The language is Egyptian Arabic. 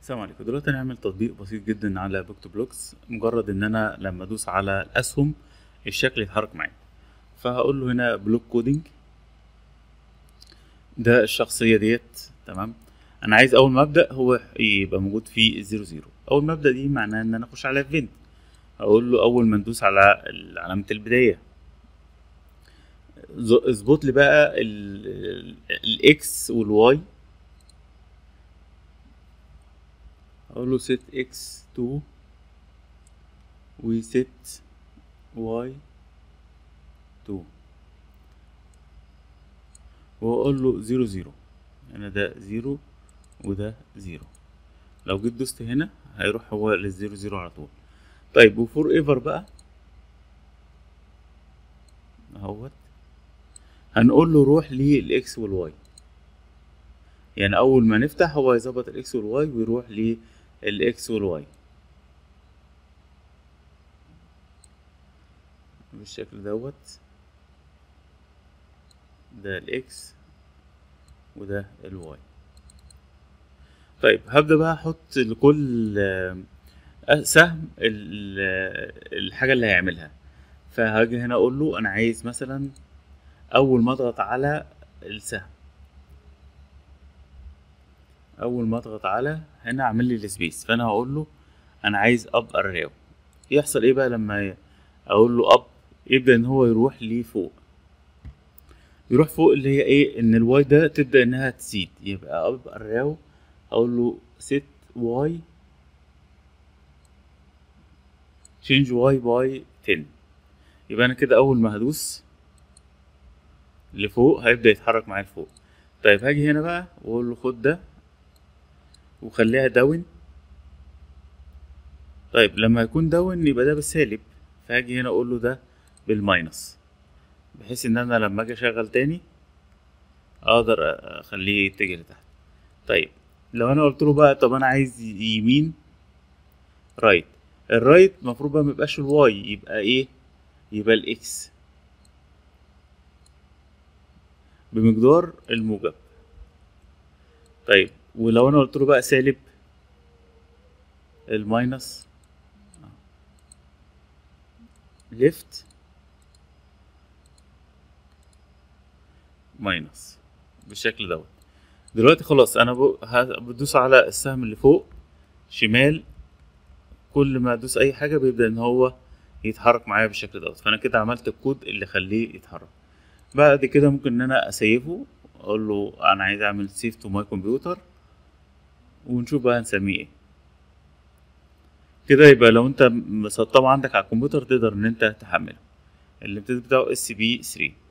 السلام عليكم دلوقتي هنعمل تطبيق بسيط جدا على بوكت بلوكس مجرد ان انا لما ادوس على الاسهم الشكل يتحرك معايا فهقول له هنا بلوك كودينج ده الشخصية ديت تمام انا عايز اول ما ابدا هو يبقى موجود في الزيرو زيرو اول ما ابدا دي معناها ان انا اخش على ايفنت اقول له اول ما ندوس على علامة البداية ز- اظبط لي بقى الاكس والواي اقول له set x to و set y to واقول له زيرو زيرو انا ده زيرو وده زيرو لو جيت دوست هنا هيروح هو للزيرو زيرو على طول طيب وفور ايفر بقى اهوت هنقول له روح للاكس والواي يعني اول ما نفتح هو يظبط الاكس والواي ويروح للاكس والواي بالشكل دوت ده الاكس وده الواي طيب هبدأ بقى احط لكل آه، سهم ال- آه، الحاجة اللي هيعملها فهاجي هنا اقول له انا عايز مثلا اول ما اضغط على السهم اول ما اضغط على هنا اعمل لي السبيس فانا هقول له انا عايز اب اريو يحصل ايه بقى لما ي- اقول له اب يبدا ان هو يروح لي فوق يروح فوق اللي هي ايه ان الواي ده تبدا انها تزيد يبقى اب اريو اقول له set واي change واي باي 10 يبقى انا كده اول ما هدوس لفوق هيبدا يتحرك معايا لفوق طيب هاجي هنا بقى واقول له خد ده وخليها داون طيب لما يكون داون يبقى ده بالسالب فهاجي هنا اقول له ده بالماينس بحيث ان انا لما اجي اشغل تاني اقدر اخليه يتجه لتحت طيب لو انا قلت له بقى طب انا عايز يمين رايت الرايت المفروض بقى ميبقاش الواي يبقى ايه يبقى الاكس بمقدار الموجب طيب ولو انا قلت له بقى سالب الماينس ليفت ماينس بالشكل دوت دلوقتي خلاص انا ب- ه- بدوس على السهم اللي فوق شمال كل ما ادوس اي حاجه بيبدا ان هو يتحرك معايا بالشكل دوت فانا كده عملت الكود اللي يخليه يتحرك بعد كده ممكن ان انا اسيفه اقول له انا عايز اعمل سيف تو ماي كمبيوتر ونشوف بقى هنسميه ايه كده يبقى لو انت مسطبه عندك على الكمبيوتر تقدر ان انت تحمله الامتداد بتاعه اس بي 3